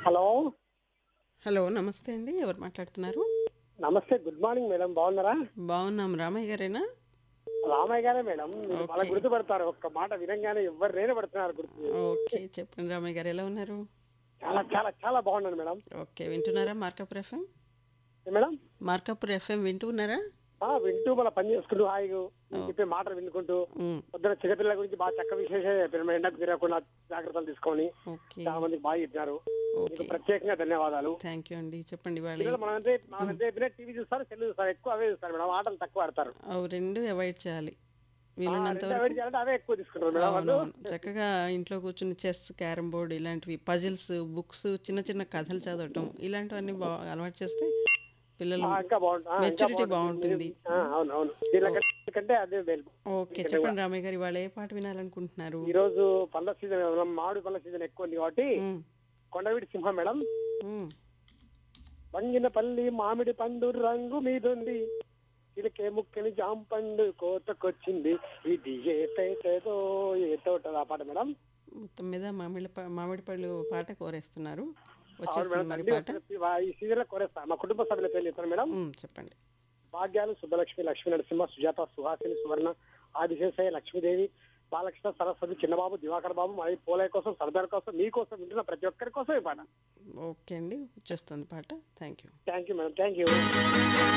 Hello hello నమస్తే అండి ఎవరు మాట్లాడుతున్నారు నమస్తే గుడ్ మార్నింగ్ మేడం బాగున్నారా బాగున్నాం రామయ్య గారేనా రామయ్య గారే మేడం మీరు ఓకే. వాళ్ళ గుర్తుపడతారు ఒక్క మాట వినంగానే ఎవరు నేనే పడుతున్నారు గుర్తు ఓకే చెప్పండి రామయ్య గారు ఎలా ఉన్నారు చాలా చాలా చాలా బాగున్నాను మేడం ఓకే వింటున్నారా మార్కపూర్ ఎఫ్ఎం ఏ మేడం మార్కపూర్ ఎఫ్ఎం వింటున్నారా ఆ, వింటూ మన పని చేసుకుంటూ హాయిగా మీరు చెప్పే మాటలు వినుకుంటూ ఉమ్, పొద్దున చిన్నపిల్లల గురించి బాగా చక్క విశేషం చెప్పారు మేడం. ఎండకు తిరగకుండా జాగ్రత్తలు తీసుకొని ఓకే చాలా మందికి బాగా చెప్పినారు మీకు ఓకే ప్రత్యేకంగా ధన్యవాదాలు థ్యాంక్ యూ అండి చెప్పండి పిల్లలు వాళ్ళు మనం అంటే మనం ఎంత చెప్పినా టీవీ చూస్తారు సెల్ చూస్తారు ఎక్కువ అవే చూస్తారు మేడం ఆటలు తక్కువ ఆడతారు అవి రెండు అవాయిడ్ చేయాలి ఆ, వీలున్నంత రెండు వరకు అవాయిడ్ చేయాలంటే అవే ఎక్కువ తీసుకుంటారు మేడం వాళ్ళు అవునవును చక్కగా ఇంట్లో కూర్చుని చెస్ క్యారమ్ బోర్డ్ ఇలాంటివి పజిల్స్ బుక్స్ చిన్న చిన్న కథలు చదవటం ఇలాంటివన్నీ బా అలవాటు చేస్తే పిల్లలు ఆ, ఇంకా బాగుంటుంది ఆ, ఇంకా మెచ్యూరిటీ బాగుంటుంది ఆ, అవును అవును దీనికంటే అదే మేలు ఓకే చెప్పండి రామయ్య గారు ఇవాళ ఏ పాట వినాలనుకుంటున్నారు ఈ రోజు పండ్ల సీజన్ మనం మామిడి పండ్ల సీజన్ ఎక్కువ ఉంది కాబట్టి ఉమ్, కొండవీడి సింహం మేడం ఉమ్. వంగిన పల్లి మామిడి పండు రంగు మీదుంది చిలకే ముక్కని జామ పండు కోతకొచ్చింది ఇది ఏ పేటదో ఏ తోట ఆ పాట మేడం మొత్తం మీద మామిడి ప- మామిడి పళ్ళు పాట కోరేస్తున్నారు అవును వచ్చేస్తుంది మేడం మరి తండ్రి పాట వచ్చేసి వా- ఈ సీజన్ లో కోరేస్తా మా కుటుంబ సభ్యుల పేర్లు చెప్తాను మేడం ఉమ్, చెప్పండి భాగ్యాలు సుబ్బలక్ష్మి లక్ష్మీ నరసింహ సుజాత సుహాసిని సువర్ణ ఆదిశేషయ్య లక్ష్మీదేవి బాలకృష్ణ సరస్వతి చిన్నబాబు దివాకర్ బాబు మరియు పోలయ్య కోసం సర్దార్ కోసం మీకోసం వింటున్న ప్రతి ఒక్కరి కోసం ఈ పాట ఓకే అండి వచ్చేస్తుంది పాట thank you thank you madam thank you